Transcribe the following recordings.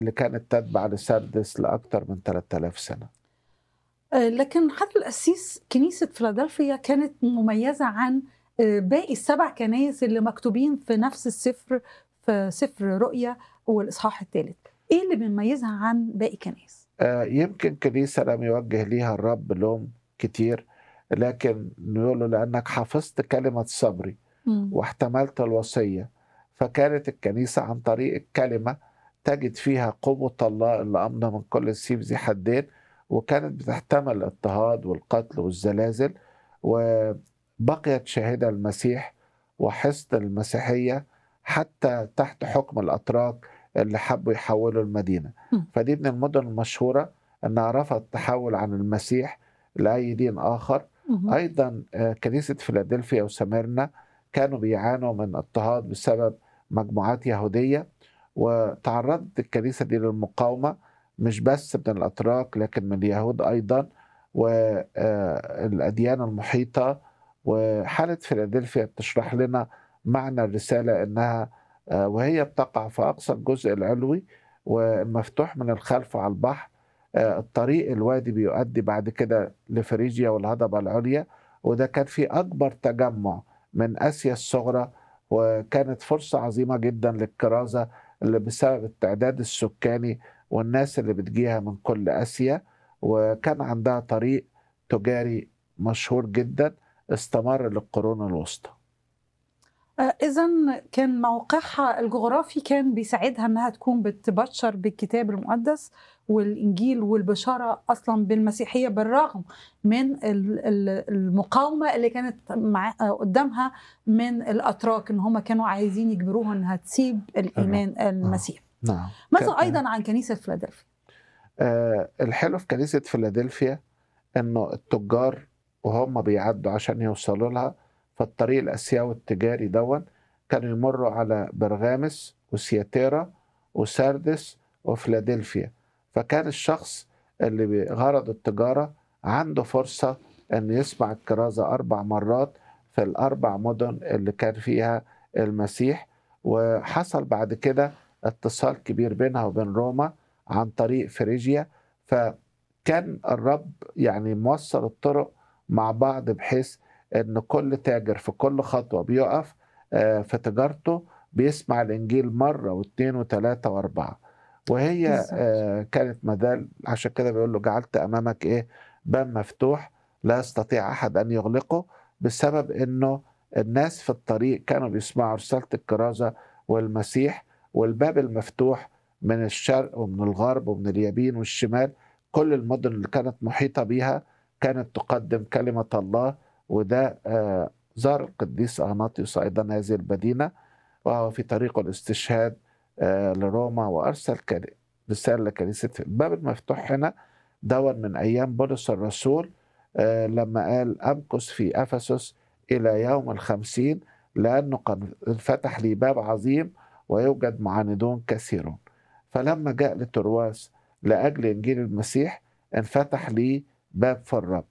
اللي كانت تتبع لسردس لأكثر من 3000 سنة آه، لكن حتى القسيس كنيسة فيلادلفيا كانت مميزة عن آه، باقي السبع كنايس اللي مكتوبين في نفس السفر في سفر رؤيا والإصحاح الثالث إيه اللي بيميزها عن باقي كنايس؟ آه، يمكن كنيسة لم يوجه ليها الرب لوم كتير لكن نقول له لأنك حفظت كلمة صبري مم. واحتملت الوصية فكانت الكنيسة عن طريق الكلمة تجد فيها قوة الله اللي أمضى من كل سيف ذي حدين وكانت بتحتمل الاضطهاد والقتل والزلازل وبقيت شاهدة المسيح وحصن المسيحية حتى تحت حكم الأتراك اللي حبوا يحولوا المدينة مم. فدي من المدن المشهورة أنها رفضت تحول عن المسيح لأي دين آخر مهم. ايضا آه، كنيسه فيلادلفيا وسميرنا كانوا بيعانوا من اضطهاد بسبب مجموعات يهوديه وتعرضت الكنيسه دي للمقاومه مش بس من الاتراك لكن من اليهود ايضا والاديان المحيطه وحاله فيلادلفيا بتشرح لنا معنى الرساله انها آه، وهي بتقع في اقصى الجزء العلوي ومفتوح من الخلف على البحر آه، الطريق الوادي بيؤدي بعد كده لفريجيا والهضبة العليا وده كان في أكبر تجمع من آسيا الصغرى وكانت فرصة عظيمة جدا للكرازة اللي بسبب التعداد السكاني والناس اللي بتجيها من كل آسيا وكان عندها طريق تجاري مشهور جدا استمر للقرون الوسطى إذا كان موقعها الجغرافي كان بيساعدها إنها تكون بتبشر بالكتاب المقدس والإنجيل والبشارة أصلا بالمسيحية بالرغم من ال- ال- المقاومة اللي كانت مع قدامها من الأتراك إن هم كانوا عايزين يجبروها إنها تسيب الإيمان المسيحي. نعم ماذا كان- أيضا عن كنيسة فيلادلفيا؟ آه، الحلو في كنيسة فيلادلفيا انه التجار وهم بيعدوا عشان يوصلوا لها فالطريق الاسيوي التجاري دون كانوا يمروا على برغامس وسياتيرا وساردس وفيلادلفيا فكان الشخص اللي بغرض التجارة عنده فرصة أن يسمع الكرازة أربع مرات في الأربع مدن اللي كان فيها المسيح وحصل بعد كده اتصال كبير بينها وبين روما عن طريق فريجيا فكان الرب يعني موصل الطرق مع بعض بحيث ان كل تاجر في كل خطوه بيقف آه، في تجارته بيسمع الانجيل مره واثنين وثلاثه واربعه وهي بالظبط. آه، كانت مدال عشان كده بيقول له جعلت امامك ايه باب مفتوح لا يستطيع احد ان يغلقه بسبب انه الناس في الطريق كانوا بيسمعوا رساله الكرازه والمسيح والباب المفتوح من الشرق ومن الغرب ومن اليمين والشمال كل المدن اللي كانت محيطه بيها كانت تقدم كلمه الله وده آه، زار القديس اغناطيوس ايضا هذه المدينه وهو في طريقه الاستشهاد آه، لروما وارسل كل- رساله لكنيسه الباب المفتوح هنا دون من ايام بولس الرسول آه، لما قال امكث في افسس الى يوم الخمسين لانه قد انفتح لي باب عظيم ويوجد معاندون كثيرون فلما جاء لترواس لاجل انجيل المسيح انفتح لي باب في الرب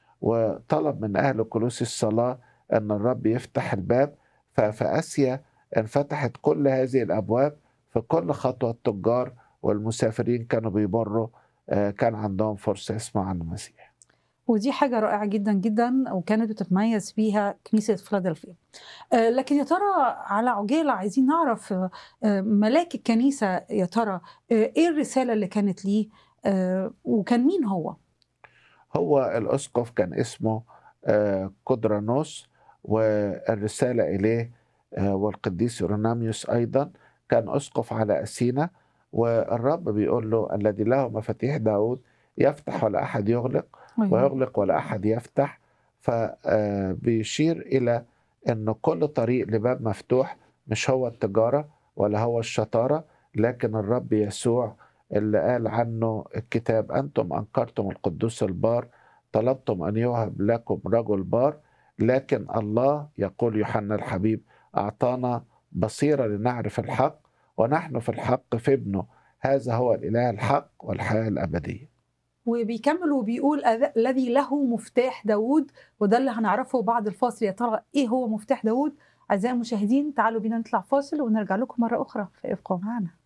وطلب من اهل كولوسي الصلاه ان الرب يفتح الباب ففي اسيا انفتحت كل هذه الابواب في كل خطوه التجار والمسافرين كانوا بيمروا آه، كان عندهم فرصه يسمعوا عن المسيح ودي حاجة رائعة جدا جدا وكانت بتتميز بيها كنيسة فيلادلفيا آه، لكن يا ترى على عجالة عايزين نعرف آه، آه، ملاك الكنيسة يا ترى آه، ايه الرسالة اللي كانت ليه آه، وكان مين هو؟ هو الاسقف كان اسمه آه، قدرانوس والرساله اليه آه، والقديس يوروناميوس ايضا كان اسقف على اثينا والرب بيقول له الذي له مفاتيح داود يفتح ولا احد يغلق أيوة. ويغلق ولا احد يفتح فبيشير الى ان كل طريق لباب مفتوح مش هو التجاره ولا هو الشطاره لكن الرب يسوع اللي قال عنه الكتاب انتم انكرتم القدوس البار طلبتم ان يوهب لكم رجل بار لكن الله يقول يوحنا الحبيب اعطانا بصيره لنعرف الحق ونحن في الحق في ابنه هذا هو الاله الحق والحياه الابديه وبيكمل وبيقول "أذ- الذي له مفتاح داود وده اللي هنعرفه بعد الفاصل يا ترى ايه هو مفتاح داود اعزائي المشاهدين تعالوا بينا نطلع فاصل ونرجع لكم مره اخرى فابقوا معنا